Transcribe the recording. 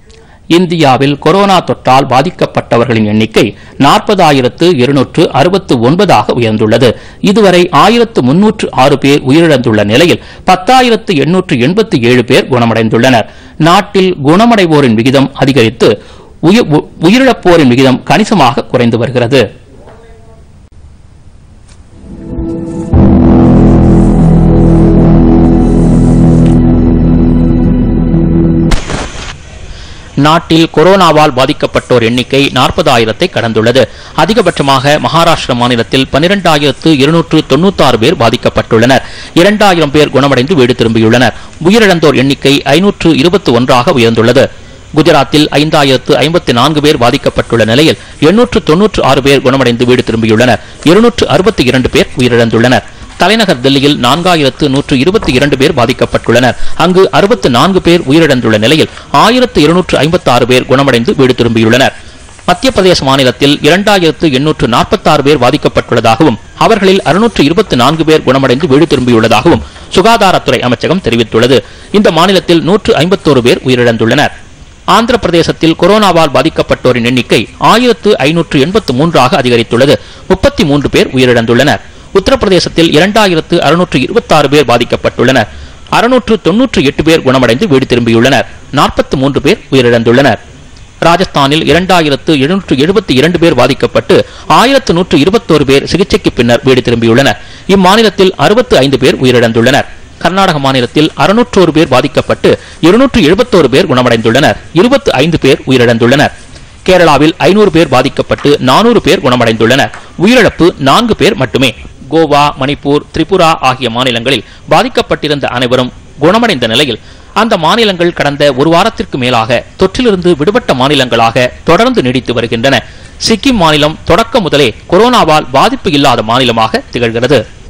இந்தியாவில் கொரோனா தொற்றால் பாதிக்கப்பட்டவர்களின் எண்ணிக்கை நாற்பதாயிரத்து இருநூற்று அறுபத்து ஒன்பதாக உயர்ந்துள்ளது இதுவரை ஆயிரத்து முன்னூற்று ஆறு பேர் உயிரிழந்துள்ள நிலையில் பத்தாயிரத்து எண்ணூற்று எண்பத்தி ஏழு பேர் குணமடைந்துள்ளனர் நாட்டில் குணமடைவோரின் விகிதம் அதிகரித்து உயிர்- உ- உயிரிழப்போரின் விகிதம் கணிசமாக குறைந்து வருகிறது நாட்டில் கொரோனாவால் பாதிக்கப்பட்டோர் எண்ணிக்கை நாற்பதாயிரத்தை கடந்துள்ளது அதிகபட்சமாக மகாராஷ்டிர மாநிலத்தில் பனிரெண்டாயிரத்து இருநூற்று தொண்ணூத்தாறு பேர் பாதிக்கப்பட்டுள்ளனர் இரண்டாயிரம் பேர் குணமடைந்து வீடு திரும்பியுள்ளனர் உயிரிழந்தோர் எண்ணிக்கை ஐநூற்று இருபத்தி ஒன்றாக உயர்ந்துள்ளது குஜராத்தில் ஐந்தாயிரத்து ஐம்பத்தி நான்கு பேர் பாதிக்கப்பட்டுள்ள நிலையில் எண்ணூற்று தொன்னூற்று ஆறு பேர் குணமடைந்து வீடு திரும்பியுள்ளனர் இருநூற்று அறுபத்தி இரண்டு பேர் உயிரிழந்துள்ளனர் தலைநகர் தில்லியில் நான்காயிரத்து நூற்று இருபத்தி இரண்டு பேர் பாதிக்கப்பட்டுள்ளனர் அங்கு அறுபத்து நான்கு பேர் உயிரிழந்துள்ள நிலையில் ஆயிரத்து இருநூற்று ஐம்பத்தி ஆறு பேர் குணமடைந்து வீடு திரும்பியுள்ளனர் மத்திய பிரதேச மாநிலத்தில் இரண்டாயிரத்து எண்ணூற்று நாற்பத்தாறு பேர் பாதிக்கப்பட்டுள்ளதாகவும் அவர்களில் அறுநூற்று இருபத்தி நான்கு பேர் குணமடைந்து வீடு திரும்பியுள்ளதாகவும் சுகாதாரத்துறை அமைச்சகம் தெரிவித்துள்ளது இந்த மாநிலத்தில் நூற்று ஐம்பத்தோரு பேர் உயிரிழந்துள்ளனர் ஆந்திர பிரதேசத்தில் கொரோனாவால் பாதிக்கப்பட்டோரின் எண்ணிக்கை ஆயிரத்து ஐநூற்று எண்பத்து மூன்றாக அதிகரித்துள்ளது முப்பத்தி மூன்று பேர் உயிரிழந்துள்ளனர் உத்தரப்பிரதேசத்தில் இரண்டாயிரத்து அறுநூற்று இருபத்தாறு பேர் பாதிக்கப்பட்டுள்ளனர் அறுநூற்று தொன்னூற்று எட்டு பேர் குணமடைந்து வீடு திரும்பியுள்ளனர் நாற்பத்தி மூன்று பேர் உயிரிழந்துள்ளனர் ராஜஸ்தானில் இரண்டாயிரத்து எழுநூற்று எழுபத்தி இரண்டு பேர் பாதிக்கப்பட்டு ஆயிரத்து நூற்று இருபத்தோரு பேர் சிகிச்சைக்கு பின்னர் வீடு திரும்பியுள்ளனர் இம்மாநிலத்தில் அறுபத்து ஐந்து பேர் உயிரிழந்துள்ளனர் கர்நாடக மாநிலத்தில் அறுநூற்றோரு பேர் பாதிக்கப்பட்டு இருநூற்று எழுபத்தோரு பேர் குணமடைந்துள்ளனர் இருபத்து ஐந்து பேர் உயிரிழந்துள்ளனர் கேரளாவில் ஐநூறு பேர் பாதிக்கப்பட்டு நானூறு பேர் குணமடைந்துள்ளனர் உயிரிழப்பு நான்கு பேர் மட்டுமே கோவா மணிப்பூர் திரிபுரா ஆகிய மாநிலங்களில் பாதிக்கப்பட்டிருந்த அனைவரும் குணமடைந்த நிலையில் அந்த மாநிலங்கள் கடந்த ஒரு வாரத்திற்கு மேலாக தொற்றிலிருந்து விடுபட்ட மாநிலங்களாக தொடர்ந்து நீடித்து வருகின்றன சிக்கிம் மாநிலம் தொடக்க முதலே கொரோனாவால் பாதிப்பு இல்லாத மாநிலமாக திகழ்கிறது